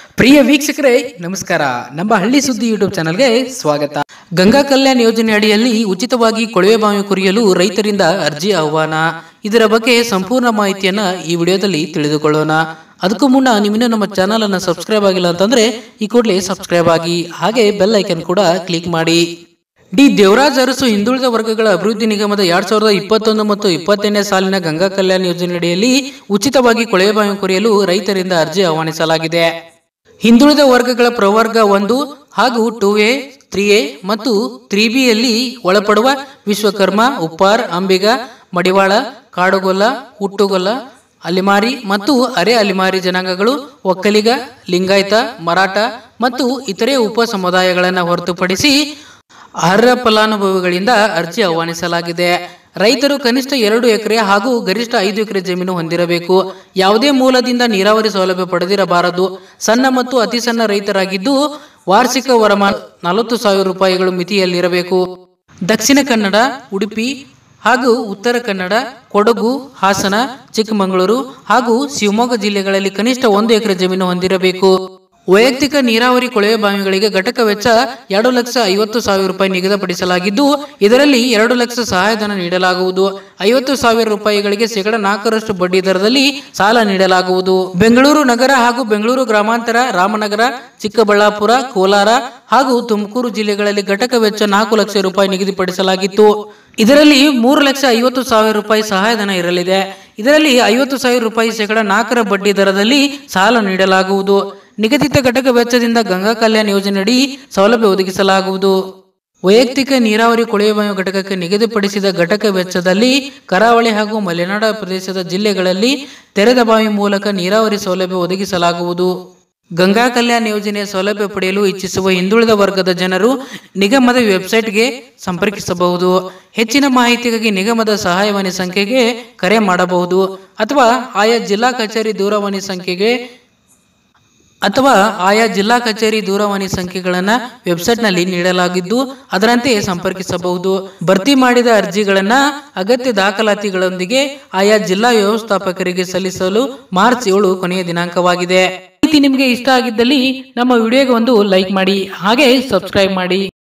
ಪ್ರಿಯ ವೀಕ್ಷಕರೇ ನಮಸ್ಕಾರ ನಮ್ಮ ಹಳ್ಳಿ ಸುದ್ದಿ ಯೂಟ್ಯೂಬ್ ಚಾನಲ್ಗೆ ಸ್ವಾಗತ ಗಂಗಾ ಕಲ್ಯಾಣ ಯೋಜನೆ ಅಡಿಯಲ್ಲಿ ಉಚಿತವಾಗಿ ಕೊಳವೆ ಬಾವಿ ಕುರಿಯಲು ರೈತರಿಂದ ಅರ್ಜಿ ಆಹ್ವಾನ ಇದರ ಬಗ್ಗೆ ಸಂಪೂರ್ಣ ಮಾಹಿತಿಯನ್ನ ಈ ವಿಡಿಯೋದಲ್ಲಿ ತಿಳಿದುಕೊಳ್ಳೋಣ ಅದಕ್ಕೂ ಮುನ್ನ ನೀವಿನ್ನೂ ನಮ್ಮ ಚಾನಲ್ ಅನ್ನು ಸಬ್ಸ್ಕ್ರೈಬ್ ಆಗಿಲ್ಲ ಅಂತಂದ್ರೆ ಈ ಕೂಡಲೇ ಸಬ್ಸ್ಕ್ರೈಬ್ ಆಗಿ ಹಾಗೆ ಬೆಲ್ ಐಕನ್ ಕೂಡ ಕ್ಲಿಕ್ ಮಾಡಿ ಡಿ ದೇವರಾಜ್ ಅರಸು ಹಿಂದುಳಿದ ವರ್ಗಗಳ ಅಭಿವೃದ್ಧಿ ನಿಗಮದ ಎರಡ್ ಸಾವಿರದ ಇಪ್ಪತ್ತೊಂದು ಮತ್ತು ಇಪ್ಪತ್ತೆರಡನೇ ಸಾಲಿನ ಗಂಗಾ ಕಲ್ಯಾಣ ಯೋಜನೆಯಡಿಯಲ್ಲಿ ಉಚಿತವಾಗಿ ಕೊಳವೆ ಬಾವಿ ಕೊರೆಯಲು ರೈತರಿಂದ ಅರ್ಜಿ ಆಹ್ವಾನಿಸಲಾಗಿದೆ ಹಿಂದುಳಿದ ವರ್ಗಗಳ ಪ್ರವರ್ಗ ಒಂದು ಹಾಗೂ ಟೂ ಎ ತ್ರೀ ಎ ಮತ್ತು ತ್ರೀ ಬಿಯಲ್ಲಿ ಒಳಪಡುವ ವಿಶ್ವಕರ್ಮ ಉಪ್ಪಾರ್ ಅಂಬಿಗ ಮಡಿವಾಳ ಕಾಡುಗೊಲ್ಲ ಹುಟ್ಟುಗೊಲ್ಲ ಅಲಿಮಾರಿ ಮತ್ತು ಅರೆ ಅಲಿಮಾರಿ ಜನಾಂಗಗಳು ಒಕ್ಕಲಿಗ ಲಿಂಗಾಯತ ಮರಾಠ ಮತ್ತು ಇತರೆ ಉಪ ಸಮುದಾಯಗಳನ್ನು ಹೊರತುಪಡಿಸಿ ಅರ್ಹ ಫಲಾನುಭವಿಗಳಿಂದ ಅರ್ಜಿ ಆಹ್ವಾನಿಸಲಾಗಿದೆ ರೈತರು ಕನಿಷ್ಠ ಎರಡು ಎಕರೆ ಹಾಗೂ ಗರಿಷ್ಠ ಐದು ಎಕರೆ ಜಮೀನು ಹೊಂದಿರಬೇಕು ಯಾವುದೇ ಮೂಲದಿಂದ ನೀರಾವರಿ ಸೌಲಭ್ಯ ಪಡೆದಿರಬಾರದು ಸಣ್ಣ ಮತ್ತು ಅತಿ ಸಣ್ಣ ರೈತರಾಗಿದ್ದು ವಾರ್ಷಿಕ ವರಮಾನ ನಲವತ್ತು ಸಾವಿರ ರೂಪಾಯಿಗಳು ಮಿತಿಯಲ್ಲಿರಬೇಕು ದಕ್ಷಿಣ ಕನ್ನಡ ಉಡುಪಿ ಹಾಗೂ ಉತ್ತರ ಕನ್ನಡ ಕೊಡಗು ಹಾಸನ ಚಿಕ್ಕಮಗಳೂರು ಹಾಗೂ ಶಿವಮೊಗ್ಗ ಜಿಲ್ಲೆಗಳಲ್ಲಿ ಕನಿಷ್ಠ ಒಂದು ಎಕರೆ ಜಮೀನು ಹೊಂದಿರಬೇಕು ವೈಯಕ್ತಿಕ ನೀರಾವರಿ ಕೊಳವೆ ಬಾವಿಗಳಿಗೆ ಘಟಕ ವೆಚ್ಚ ಎರಡು ಲಕ್ಷ ಐವತ್ತು ಸಾವಿರ ರೂಪಾಯಿ ನಿಗದಿಪಡಿಸಲಾಗಿದ್ದು ಇದರಲ್ಲಿ ಎರಡು ಲಕ್ಷ ಸಹಾಯಧನ ನೀಡಲಾಗುವುದು ಐವತ್ತು ಸಾವಿರ ರೂಪಾಯಿಗಳಿಗೆ ಶೇಕಡ ನಾಲ್ಕರಷ್ಟು ಬಡ್ಡಿ ದರದಲ್ಲಿ ಸಾಲ ನೀಡಲಾಗುವುದು ಬೆಂಗಳೂರು ನಗರ ಹಾಗೂ ಬೆಂಗಳೂರು ಗ್ರಾಮಾಂತರ ರಾಮನಗರ ಚಿಕ್ಕಬಳ್ಳಾಪುರ ಕೋಲಾರ ಹಾಗೂ ತುಮಕೂರು ಜಿಲ್ಲೆಗಳಲ್ಲಿ ಘಟಕ ವೆಚ್ಚ ನಾಲ್ಕು ಲಕ್ಷ ರೂಪಾಯಿ ನಿಗದಿಪಡಿಸಲಾಗಿತ್ತು ಇದರಲ್ಲಿ ಮೂರು ಲಕ್ಷ ಐವತ್ತು ಸಾವಿರ ರೂಪಾಯಿ ಸಹಾಯಧನ ಇರಲಿದೆ ಇದರಲ್ಲಿ ಐವತ್ತು ಸಾವಿರ ರೂಪಾಯಿ ಶೇಕಡ ನಾಲ್ಕರ ಬಡ್ಡಿ ದರದಲ್ಲಿ ಸಾಲ ನೀಡಲಾಗುವುದು ನಿಗದಿತ ಘಟಕ ವೆಚ್ಚದಿಂದ ಗಂಗಾ ಕಲ್ಯಾಣ ಯೋಜನೆಯಡಿ ಸೌಲಭ್ಯ ಒದಗಿಸಲಾಗುವುದು ವೈಯಕ್ತಿಕ ನೀರಾವರಿ ಕೊಳವೆ ಬಾವಿ ಘಟಕಕ್ಕೆ ನಿಗದಿಪಡಿಸಿದ ಘಟಕ ವೆಚ್ಚದಲ್ಲಿ ಕರಾವಳಿ ಹಾಗೂ ಮಲೆನಾಡ ಪ್ರದೇಶದ ಜಿಲ್ಲೆಗಳಲ್ಲಿ ತೆರೆದ ಬಾವಿ ಮೂಲಕ ನೀರಾವರಿ ಸೌಲಭ್ಯ ಒದಗಿಸಲಾಗುವುದು ಗಂಗಾ ಕಲ್ಯಾಣ ಯೋಜನೆಯ ಸೌಲಭ್ಯ ಪಡೆಯಲು ಇಚ್ಛಿಸುವ ಹಿಂದುಳಿದ ವರ್ಗದ ಜನರು ನಿಗಮದ ವೆಬ್ಸೈಟ್ಗೆ ಸಂಪರ್ಕಿಸಬಹುದು ಹೆಚ್ಚಿನ ಮಾಹಿತಿಗಾಗಿ ನಿಗಮದ ಸಹಾಯವಾಣಿ ಸಂಖ್ಯೆಗೆ ಕರೆ ಮಾಡಬಹುದು ಅಥವಾ ಆಯಾ ಜಿಲ್ಲಾ ಕಚೇರಿ ದೂರವಾಣಿ ಸಂಖ್ಯೆಗೆ ಅಥವಾ ಆಯಾ ಜಿಲ್ಲಾ ಕಚೇರಿ ದೂರವಾಣಿ ಸಂಖ್ಯೆಗಳನ್ನು ವೆಬ್ಸೈಟ್ನಲ್ಲಿ ನೀಡಲಾಗಿದ್ದು ಅದರಂತೆ ಸಂಪರ್ಕಿಸಬಹುದು ಭರ್ತಿ ಮಾಡಿದ ಅರ್ಜಿಗಳನ್ನು ಅಗತ್ಯ ದಾಖಲಾತಿಗಳೊಂದಿಗೆ ಆಯಾ ಜಿಲ್ಲಾ ವ್ಯವಸ್ಥಾಪಕರಿಗೆ ಸಲ್ಲಿಸಲು ಮಾರ್ಚ್ ಏಳು ಕೊನೆಯ ದಿನಾಂಕವಾಗಿದೆ ಮಾಹಿತಿ ನಿಮಗೆ ಇಷ್ಟ ಆಗಿದ್ದಲ್ಲಿ ನಮ್ಮ ವಿಡಿಯೋಗೆ ಒಂದು ಲೈಕ್ ಮಾಡಿ ಹಾಗೆ ಸಬ್ಸ್ಕ್ರೈಬ್ ಮಾಡಿ